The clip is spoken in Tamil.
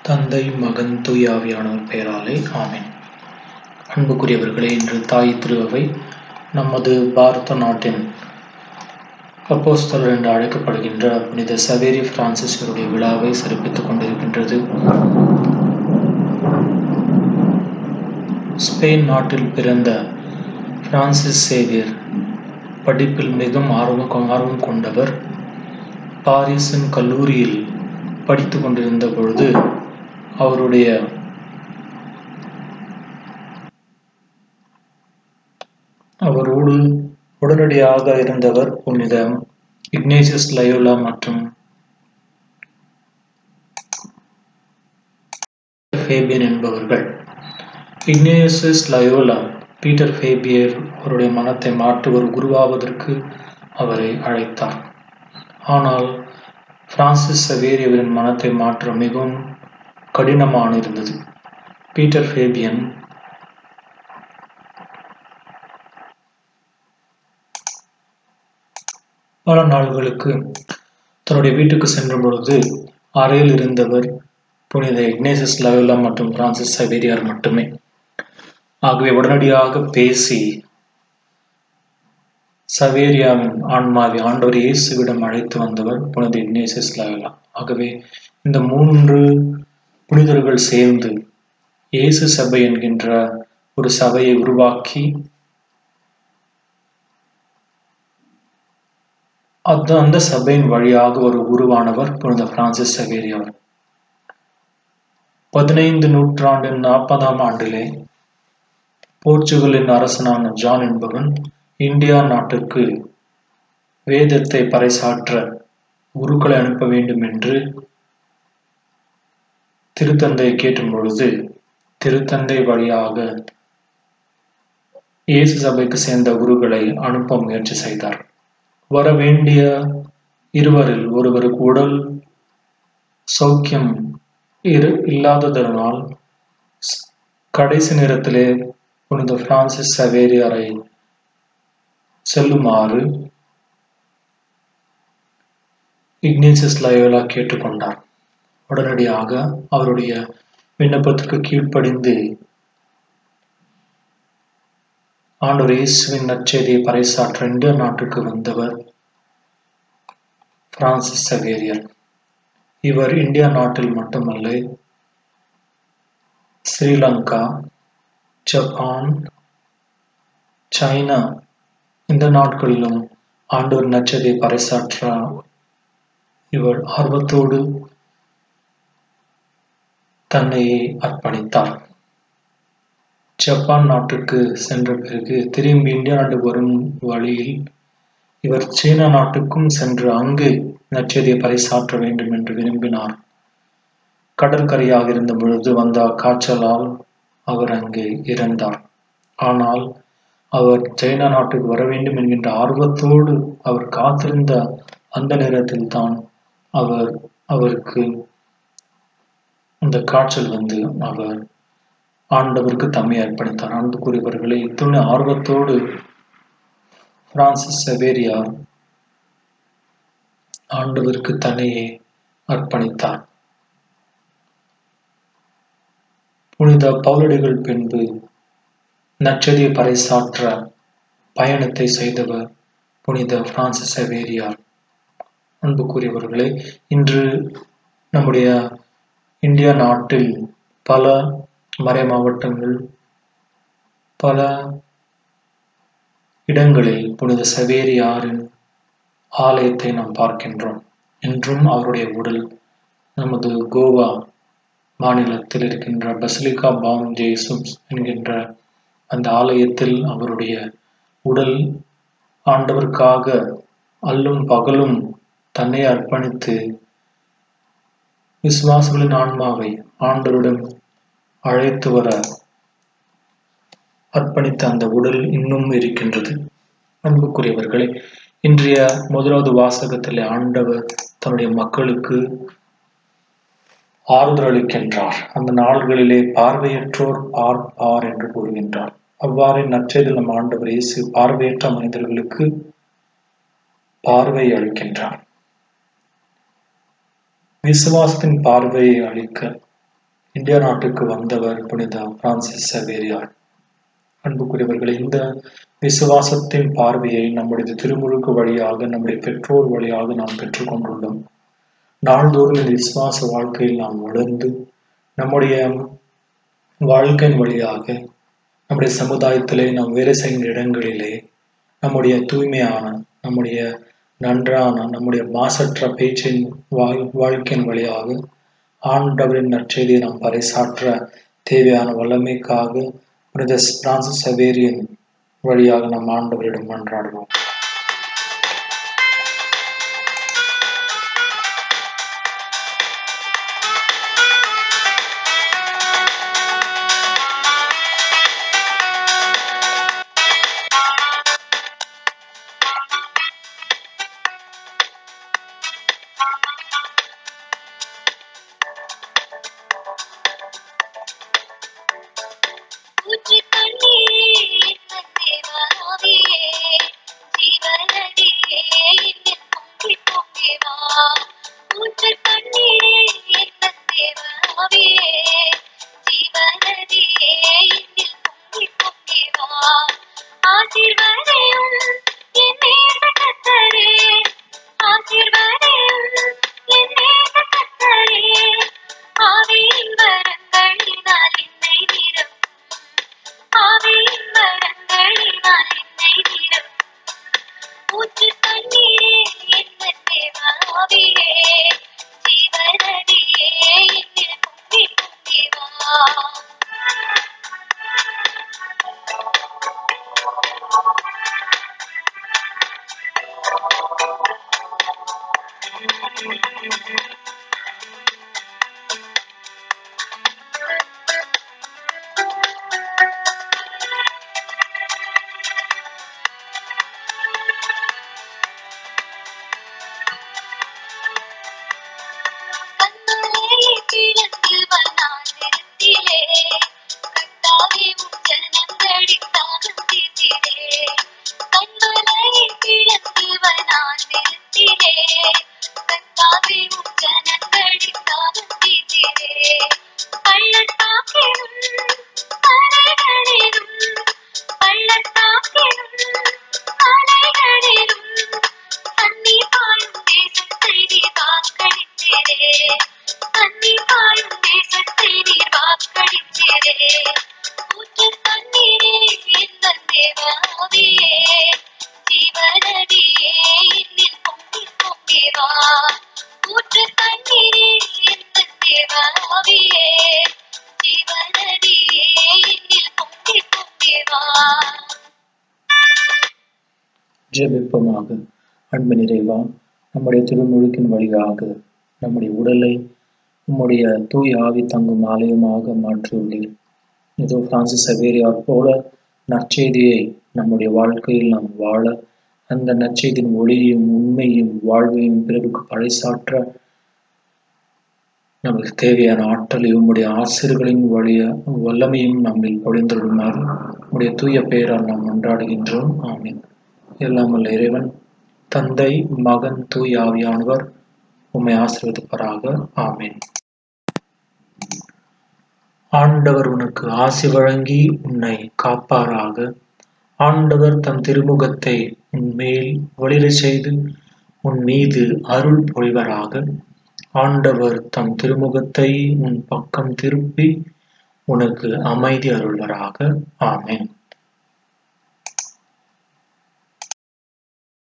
தந்தை மகன் தூய ஆவியானவர் பெயராலே ஆமென் அன்புக்குரியவர்களே இன்று தாய் திருவை நமது பாரத நாட்டின் அப்போஸ்தலர் என்று அழைக்கப்படுகின்ற புனித சவேரி பிரான்சிஸ் இவருடைய விழாவை சிறப்பித்துக் கொண்டிருக்கின்றது ஸ்பெயின் நாட்டில் பிறந்த பிரான்சிஸ் சேவியர் படிப்பில் மிகவும் ஆர்வம் ஆர்வம் கொண்டவர் பாரிஸின் கல்லூரியில் படித்து கொண்டிருந்த பொழுது அவருடைய அவரோடு உடனடியாக இருந்தவர் புனித இக்னேசியஸ் லயோலா மற்றும் ஃபேபியன் என்பவர்கள் இக்னேசியஸ் லயோலா பீட்டர் ஃபேபியர் அவருடைய மனத்தை மாற்றி ஒரு குருவாவதற்கு அவரை அழைத்தார் ஆனால் பிரான்சிஸ் சவேரியவரின் மனத்தை மாற்ற மிகவும் கடினமான இருந்தது பீட்டர் ஃபேபியன் பல நாள்களுக்கு தன்னுடைய வீட்டுக்கு சென்ற பொழுது அறையில் இருந்தவர் புனித இக்னேசஸ் லயோலா மற்றும் பிரான்சிஸ் சவேரியார் மட்டுமே ஆகவே உடனடியாக பேசி சவேரியாவின் ஆன்மாவை ஆண்டவர் இயேசுவிடம் அழைத்து வந்தவர் புனித இக்னேசியஸ் லயோலா ஆகவே இந்த மூன்று புனிதர்கள் சேர்ந்து இயேசு சபை என்கின்ற ஒரு சபையை உருவாக்கி அது அந்த சபையின் வழியாக ஒரு உருவானவர் புனித பிரான்சிஸ் சவேரியார் பதினைந்து நூற்றாண்டின் நாற்பதாம் ஆண்டிலே போர்ச்சுகலின் அரசனான ஜான் என்பவன் இந்தியா நாட்டுக்கு வேதத்தை பறைசாற்ற குருக்களை அனுப்ப வேண்டும் என்று திருத்தந்தை கேட்டும் பொழுது திருத்தந்தை வழியாக இயேசு சபைக்கு சேர்ந்த குருக்களை அனுப்ப முயற்சி செய்தார் வர வேண்டிய இருவரில் ஒருவருக்கு உடல் சௌக்கியம் இரு இல்லாததனால் கடைசி நேரத்திலே புனித பிரான்சிஸ் சவேரியாரை செல்லுமாறு இக்னேசியஸ் லயோலா கேட்டுக்கொண்டார் உடனடியாக அவருடைய விண்ணப்பத்திற்கு கீழ்ப்படிந்து ஆண்டவர் இயேசுவின் நற்செய்தியை பறைசாற்ற இந்திய நாட்டுக்கு வந்தவர் பிரான்சிஸ் சவேரியர் இவர் இந்தியா நாட்டில் மட்டுமல்ல ஸ்ரீலங்கா ஜப்பான் சைனா இந்த நாட்களிலும் ஆண்டவர் நச்சதை பறைசாற்ற இவர் ஆர்வத்தோடு தன்னையே அர்ப்பணித்தார் ஜப்பான் நாட்டுக்கு சென்ற பிறகு திரும்பி இந்தியா நாட்டுக்கு வரும் வழியில் இவர் சீனா நாட்டுக்கும் சென்று அங்கு நச்செய்தியை பறைசாற்ற வேண்டும் என்று விரும்பினார் கடற்கரையாக இருந்த பொழுது வந்த காய்ச்சலால் அவர் அங்கு இறந்தார் ஆனால் அவர் சைனா நாட்டுக்கு வர வேண்டும் என்கின்ற ஆர்வத்தோடு அவர் காத்திருந்த அந்த நேரத்தில் தான் அவர் அவருக்கு அந்த காய்ச்சல் வந்து அவர் ஆண்டவருக்கு தம்மை அர்ப்பணித்தார் அன்புக்குரியவர்களை இத்துணை ஆர்வத்தோடு பிரான்சிஸ் சவேரியார் ஆண்டவருக்கு தன்னையே அர்ப்பணித்தார் புனித பௌலடிகள் பின்பு நச்சதியை பறைசாற்ற பயணத்தை செய்தவர் புனித பிரான்சிஸ் சவேரியார் அன்புக்குரியவர்களே இன்று நம்முடைய இந்தியா நாட்டில் பல மறை மாவட்டங்கள் பல இடங்களில் புனித சவேரியாரின் ஆலயத்தை நாம் பார்க்கின்றோம் என்றும் அவருடைய உடல் நமது கோவா மாநிலத்தில் இருக்கின்ற பசிலிகா பாம் ஜேசும்ஸ் என்கின்ற அந்த ஆலயத்தில் அவருடைய உடல் ஆண்டவருக்காக அல்லும் பகலும் தன்னை அர்ப்பணித்து விசுவாசங்களின் ஆன்மாவை ஆண்டவருடன் அழைத்து வர அர்ப்பணித்த அந்த உடல் இன்னும் இருக்கின்றது அன்புக்குரியவர்களே இன்றைய முதலாவது வாசகத்தில் ஆண்டவர் தன்னுடைய மக்களுக்கு ஆறுதல் அளிக்கின்றார் அந்த நாள்களிலே பார்வையற்றோர் பார்ப்பார் என்று கூறுகின்றார் அவ்வாறே நற்செய்தில் நம் ஆண்டவர் இயேசு பார்வையற்ற மனிதர்களுக்கு பார்வை அளிக்கின்றார் விசுவாசத்தின் பார்வையை அளிக்க இந்தியா நாட்டுக்கு வந்தவர் புனித பிரான்சிஸ் சவேரியார் அன்புக்குரியவர்களே இந்த விசுவாசத்தின் பார்வையை நம்முடைய திருமுழுக்கு வழியாக நம்முடைய பெற்றோர் வழியாக நாம் பெற்றுக்கொண்டுள்ளோம் நாள்தோறும் இந்த விசுவாச வாழ்க்கையில் நாம் வளர்ந்து நம்முடைய வாழ்க்கையின் வழியாக நம்முடைய சமுதாயத்திலே நாம் வேலை செய்கின்ற இடங்களிலே நம்முடைய தூய்மையான நம்முடைய நன்றான நம்முடைய மாசற்ற பேச்சின் வாழ் வாழ்க்கையின் வழியாக ஆண்டவரின் நற்செய்தியை நாம் பறைசாற்ற தேவையான வல்லமைக்காக புனித பிரான்சிஸ் சவேரியன் வழியாக நாம் ஆண்டவரிடம் மன்றாடுவோம் ஊற்று தண்ணீரே தேவாவியே ஜீவநதியே என்னில் பொங்கி பொங்கி வா ஊற்று தண்ணீரே தேவாவியே ஜீவநதியே என்னில் பொங்கி பொங்கி வா ஆசீர்வதியும் என் மீது கர்த்தரே ஆசீர்வதியும் என் மீது கர்த்தரே ஆவியின் வரங்களினால் என்னை நிரப்பும் ஆவியின் வரங்களினால் என்னை நிரப்பும் ஊற்று தண்ணீரே என்ன தேவாவியே ஜீவநதியே என்னில் பொங்கி பொங்கி வா கண்மலையை கிழந்து வந்தான் நிறுத்திலே கட்டாவே உன் ஜனங்களின் தாகம் தீர்த்திலே கண்மலையை கிழந்து வந்தான் நிறுத்திலே கட்டாவே உன் ஜனங்களின் தாகம் தீர்த்திலே பள்ளத்தாக்கிலும் மலைகளிலும் பள்ளத்தாக்கிலும் மலைகளிலும் தண்ணீர் பாயும் தேசத்தை நீர் வாக்களித்தீரே தண்ணீர் பாயும் தேசத்தை நீர் வாக்களித்தீரே ஊற்று தண்ணீரே எந்த தேவாவியே ஜீவநதியே என்னில் பொங்கி பொங்கி வா ஊற்று தண்ணீரே எந்த தேவாவியே ஜீவநதியே என்னில் பொங்கி பொங்கி வா ஜெபிப்பமாக அன்பு நிறைவா நம்முடைய திருமுழுக்கின் வழியாக நம்முடைய உடலை உம்முடைய தூய் ஆவி தங்கும் ஆலயமாக மாற்றியுள்ளீர் இதோ பிரான்சிஸ் சவேரியார் போல நற்செய்தியை நம்முடைய வாழ்க்கையில் நாம் வாழ அந்த நற்செய்தியின் ஒளியையும் உண்மையும் வாழ்வையும் பிறருக்கு பறைசாற்ற நமக்கு தேவையான ஆற்றலை உம்முடைய ஆசிரியர்களின் வழிய வல்லமையும் நம்மில் பொழிந்துள்ளுமாறு உம்முடைய தூய பெயரால் நாம் மன்றாடுகின்றோம் ஆமீன் எல்லாம் வல்ல இறைவன் தந்தை மகன் தூய் ஆவியானவர் உம்மை ஆசீர்வதிப்பாராக ஆமீன் ஆண்டவர் உனக்கு ஆசி வழங்கி உன்னை காப்பாராக ஆண்டவர் தம் திருமுகத்தை உன்மேல் ஒளிரச் செய்து உன் மீது அருள் பொழிவராக ஆண்டவர் தம் திருமுகத்தை உன் பக்கம் திருப்பி உனக்கு அமைதி அருள்வராக ஆமென்